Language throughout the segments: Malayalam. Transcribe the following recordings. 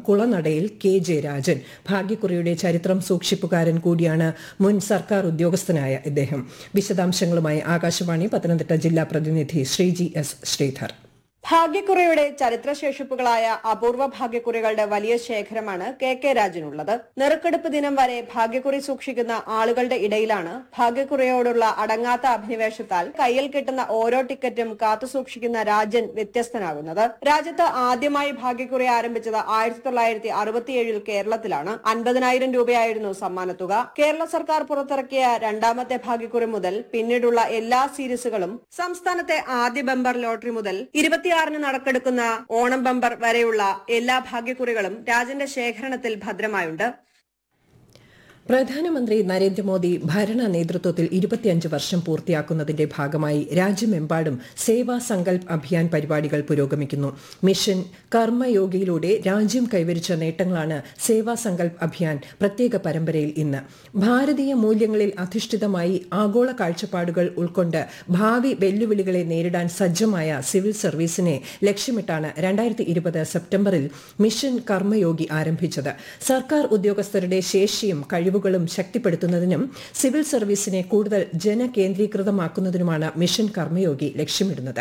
കുളനടയിൽ കെ ജയരാജൻ ഭാഗ്യക്കുറിയുടെ ചരിത്രം സൂക്ഷിപ്പുകാരൻ കൂടിയാണ് മുൻ സർക്കാർ ഉദ്യോഗസ്ഥനായ ഇദ്ദേഹം വിശദാംശങ്ങളുമായി ആകാശവാണി പത്തനംതിട്ട ജില്ലാ പ്രതിനിധി ശ്രീജി എസ് ശ്രീധർ ഭാഗ്യക്കുറിയുടെ ചരിത്രശേഷിപ്പുകളായ അപൂർവ ഭാഗ്യക്കുറികളുടെ വലിയ ശേഖരമാണ് കെ കെ രാജനുള്ളത് നെറുക്കെടുപ്പ് ദിനം വരെ ഭാഗ്യക്കുറി സൂക്ഷിക്കുന്ന ആളുകളുടെ ഇടയിലാണ് ഭാഗ്യക്കുറിയോടുള്ള അടങ്ങാത്ത അഭിനിവേശത്താൽ കയ്യിൽ കിട്ടുന്ന ഓരോ ടിക്കറ്റും കാത്തുസൂക്ഷിക്കുന്ന രാജൻ വ്യത്യസ്തനാകുന്നത് രാജ്യത്ത് ആദ്യമായി ഭാഗ്യക്കുറി ആരംഭിച്ചത് ആയിരത്തി തൊള്ളായിരത്തി അറുപത്തിയേഴിൽ കേരളത്തിലാണ് അൻപതിനായിരം രൂപയായിരുന്നു സമ്മാനത്തുക കേരള സർക്കാർ പുറത്തിറക്കിയ രണ്ടാമത്തെ ഭാഗ്യക്കുറി മുതൽ പിന്നീടുള്ള എല്ലാ സീരീസുകളും സംസ്ഥാനത്തെ ആദ്യ ബമ്പർ ലോട്ടറി മുതൽ ഇരുപത്തിയാറിന് നടക്കെടുക്കുന്ന ഓണം ബമ്പർ വരെയുള്ള എല്ലാ ഭാഗ്യക്കുറികളും രാജന്റെ ശേഖരണത്തിൽ ഭദ്രമായുണ്ട് പ്രധാനമന്ത്രി നരേന്ദ്രമോദി ഭരണ നേതൃത്വത്തിൽ ഇരുപത്തിയഞ്ച് വർഷം പൂർത്തിയാക്കുന്നതിന്റെ ഭാഗമായി രാജ്യമെമ്പാടും സേവാ സങ്കൽപ് അഭിയാൻ പരിപാടികൾ പുരോഗമിക്കുന്നു മിഷൻ കർമ്മയോഗിയിലൂടെ രാജ്യം കൈവരിച്ച നേട്ടങ്ങളാണ് സേവാ സങ്കൽപ് അഭിയാൻ പ്രത്യേക പരമ്പരയിൽ ഇന്ന് ഭാരതീയ മൂല്യങ്ങളിൽ അധിഷ്ഠിതമായി ആഗോള കാഴ്ചപ്പാടുകൾ ഉൾക്കൊണ്ട് ഭാവി വെല്ലുവിളികളെ നേരിടാൻ സജ്ജമായ സിവിൽ സർവീസിനെ ലക്ഷ്യമിട്ടാണ് രണ്ടായിരത്തി ഇരുപത് സെപ്റ്റംബറിൽ മിഷൻ കർമ്മയോഗി ആരംഭിച്ചത് സർക്കാർ ഉദ്യോഗസ്ഥരുടെ ശേഷിയും കഴിവുകളും ശക്തിപ്പെടുത്തുന്നതിനും സിവിൽ സർവീസിനെ കൂടുതൽ ജനകേന്ദ്രീകൃതമാക്കുന്നതിനുമാണ് മിഷൻ കർമ്മയോഗി ലക്ഷ്യമിടുന്നത്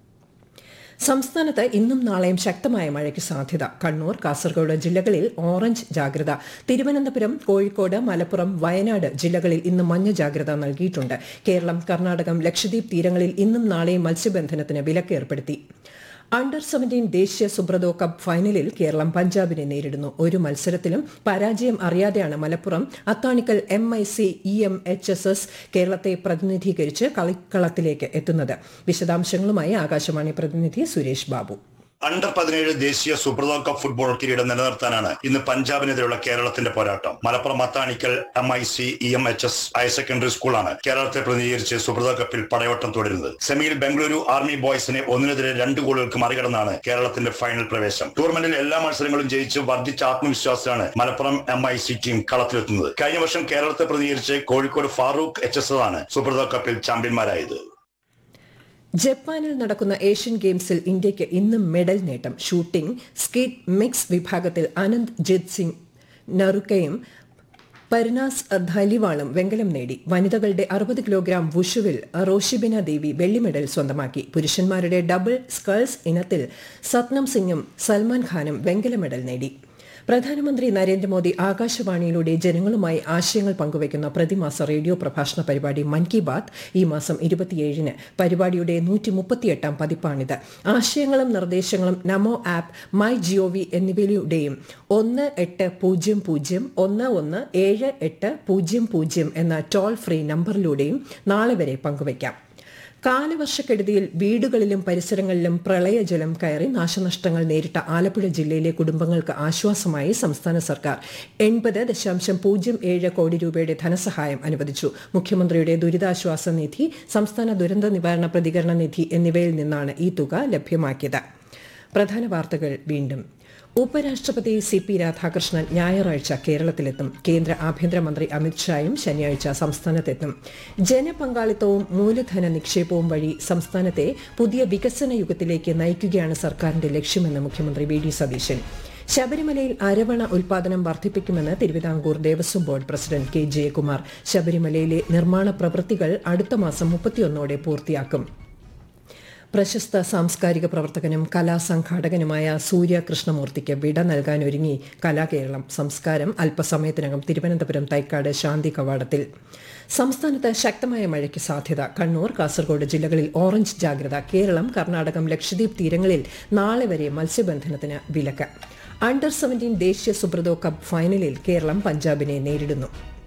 സംസ്ഥാനത്ത് ഇന്നും നാളെയും ശക്തമായ മഴയ്ക്ക് സാധ്യത കണ്ണൂർ കാസർഗോഡ് ജില്ലകളിൽ ഓറഞ്ച് ജാഗ്രത തിരുവനന്തപുരം കോഴിക്കോട് മലപ്പുറം വയനാട് ജില്ലകളിൽ ഇന്ന് മഞ്ഞ ജാഗ്രത നൽകിയിട്ടുണ്ട് കേരളം കർണാടകം ലക്ഷദ്വീപ് തീരങ്ങളിൽ ഇന്നും നാളെയും മത്സ്യബന്ധനത്തിന് വിലക്ക് ഏർപ്പെടുത്തി അണ്ടർ സെവന്റീൻ ദേശീയ സുബ്രതോ കപ്പ് ഫൈനലിൽ കേരളം പഞ്ചാബിനെ നേരിടുന്നു ഒരു മത്സരത്തിലും പരാജയം അറിയാതെയാണ് Malappuram Athanikkal M I C E M H S S കേരളത്തെ പ്രതിനിധീകരിച്ച് കളിക്കളത്തിലേക്ക് എത്തുന്നത് വിശദാംശങ്ങളുമായി ആകാശവാണി പ്രതിനിധി സുരേഷ് ബാബു അണ്ടർ പതിനേഴ് ദേശീയ സുബ്രതോ കപ്പ് ഫുട്ബോൾ കിരീടം നിലനിർത്താനാണ് ഇന്ന് പഞ്ചാബിനെതിരെയുള്ള കേരളത്തിന്റെ പോരാട്ടം Malappuram Mathanikkal M I C E M H S higher secondary സ്കൂളാണ് കേരളത്തെ പ്രതിനിധീകരിച്ച് സുബ്രതോ കപ്പിൽ പടയോട്ടം തുടരുന്നത് സെമിയിൽ ബംഗളൂരു ആർമി ബോയ്സിനെ ഒന്നിനെതിരെ രണ്ട് ഗോളുകൾക്ക് മറികടന്നാണ് കേരളത്തിന്റെ ഫൈനൽ പ്രവേശം ടൂർണമെന്റിൽ എല്ലാ മത്സരങ്ങളും ജയിച്ച് വർദ്ധിച്ച ആത്മവിശ്വാസത്തിലാണ് Malappuram M I C team കളത്തിലെത്തുന്നത് കഴിഞ്ഞ വർഷം കേരളത്തെ പ്രതിനിധീകരിച്ച് കോഴിക്കോട് ഫാറൂഖ് എച്ച് എസ് ആണ് സുബ്രതോ കപ്പിൽ ചാമ്പ്യന്മാരായത് ജപ്പാനിൽ നടക്കുന്ന ഏഷ്യൻ ഗെയിംസിൽ ഇന്ത്യയ്ക്ക് ഇന്ന് മെഡൽ നേട്ടം ഷൂട്ടിംഗ് സ്കീറ്റ് മിക്സ് വിഭാഗത്തിൽ അനന്ത് ജിത് സിംഗ് നറുക്കയും പരിനാസ് ധലിവാളും വെങ്കലം നേടി വനിതകളുടെ അറുപത് കിലോഗ്രാം വുഷുവിൽ റോഷിബിന ദേവി വെള്ളി മെഡൽ സ്വന്തമാക്കി പുരുഷന്മാരുടെ ഡബിൾ സ്കൾസ് ഇനത്തിൽ സത്നം സിംഗും സൽമാൻ ഖാനും വെങ്കല മെഡൽ നേടി പ്രധാനമന്ത്രി നരേന്ദ്രമോദി ആകാശവാണിയിലൂടെ ജനങ്ങളുമായി ആശയങ്ങൾ പങ്കുവയ്ക്കുന്ന പ്രതിമാസ റേഡിയോ പ്രഭാഷണ പരിപാടി മൻ കി ബാത് ഈ മാസം ഇരുപത്തിയേഴിന് പരിപാടിയുടെ നൂറ്റി മുപ്പത്തിയെട്ടാം പതിപ്പാണിത് ആശയങ്ങളും നിർദ്ദേശങ്ങളും നമോ ആപ്പ് മൈ ജിഒവി എന്നിവയിലൂടെയും ഒന്ന് എട്ട് പൂജ്യം പൂജ്യം ഒന്ന് ഒന്ന് ഏഴ് എട്ട് പൂജ്യം പൂജ്യം എന്ന ടോൾ ഫ്രീ നമ്പറിലൂടെയും നാളെ വരെ പങ്കുവയ്ക്കാം കാലവർഷക്കെടുതിയിൽ വീടുകളിലും പരിസരങ്ങളിലും പ്രളയജലം കയറി നാശനഷ്ടങ്ങൾ നേരിട്ട ആലപ്പുഴ ജില്ലയിലെ കുടുംബങ്ങൾക്ക് ആശ്വാസമായി സംസ്ഥാന സർക്കാർ എൺപത് ദശാംശം പൂജ്യം ഏഴ് കോടി രൂപയുടെ ധനസഹായം അനുവദിച്ചു മുഖ്യമന്ത്രിയുടെ ദുരിതാശ്വാസ നിധി സംസ്ഥാന ദുരന്ത നിവാരണ പ്രതികരണ നിധി എന്നിവയിൽ നിന്നാണ് ഈ തുക ലഭ്യമാക്കിയത് പ്രധാന വാർത്തകൾ വീണ്ടും ഉപരാഷ്ട്രപതി സി പി രാധാകൃഷ്ണൻ ഞായറാഴ്ച കേരളത്തിലെത്തും കേന്ദ്ര ആഭ്യന്തരമന്ത്രി അമിത്ഷായും ശനിയാഴ്ച സംസ്ഥാനത്തെത്തും ജനപങ്കാളിത്തവും മൂലധന നിക്ഷേപവും വഴി സംസ്ഥാനത്തെ പുതിയ വികസന യുഗത്തിലേക്ക് നയിക്കുകയാണ് സർക്കാരിന്റെ ലക്ഷ്യമെന്ന് മുഖ്യമന്ത്രി വി ഡി സതീശൻ ശബരിമലയിൽ അരവണ ഉൽപാദനം വർദ്ധിപ്പിക്കുമെന്ന് Travancore Devaswom board president K Jayakumar ശബരിമലയിലെ നിർമ്മാണ പ്രവൃത്തികൾ അടുത്ത മാസം മുപ്പത്തിയൊന്നോടെ പൂർത്തിയാക്കും പ്രശസ്ത സാംസ്കാരിക പ്രവർത്തകനും കലാസംഘാടകനുമായ സൂര്യ കൃഷ്ണമൂർത്തിക്ക് വിട നൽകാനൊരുങ്ങി കലാകേരളം സംസ്കാരം അല്പസമയത്തിനകം തിരുവനന്തപുരം തൈക്കാട് ശാന്തി കവാടത്തിൽ സംസ്ഥാനത്ത് ശക്തമായ മഴയ്ക്ക് സാധ്യത കണ്ണൂർ കാസർഗോഡ് ജില്ലകളിൽ ഓറഞ്ച് ജാഗ്രത കേരളം കർണാടകം ലക്ഷദ്വീപ് തീരങ്ങളിൽ നാളെ വരെ മത്സ്യബന്ധനത്തിന് വിലക്ക് അണ്ടർ സെവന്റീൻ ദേശീയ സുബ്രതോ കപ്പ് ഫൈനലിൽ കേരളം പഞ്ചാബിനെ നേരിടുന്നു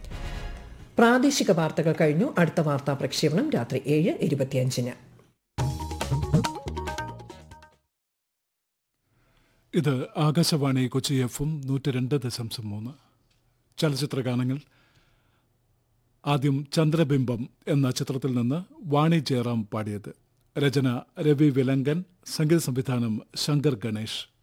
പ്രാദേശിക വാർത്തകൾ കഴിഞ്ഞു അടുത്ത വാർത്താ പ്രക്ഷേപണം രാത്രി ഏഴ് ഇരുപത്തിയഞ്ചിന് ഇത് ആകാശവാണി കൊച്ചി എഫും നൂറ്റി രണ്ട് ദശാംശം മൂന്ന് ചലച്ചിത്ര ഗാനങ്ങൾ ആദ്യം ചന്ദ്രബിംബം എന്ന ചിത്രത്തിൽ നിന്ന് വാണി ജയറാം പാടിയത് രചന രവി വിലങ്കൻ സംഗീത സംവിധാനം ശങ്കർ ഗണേഷ്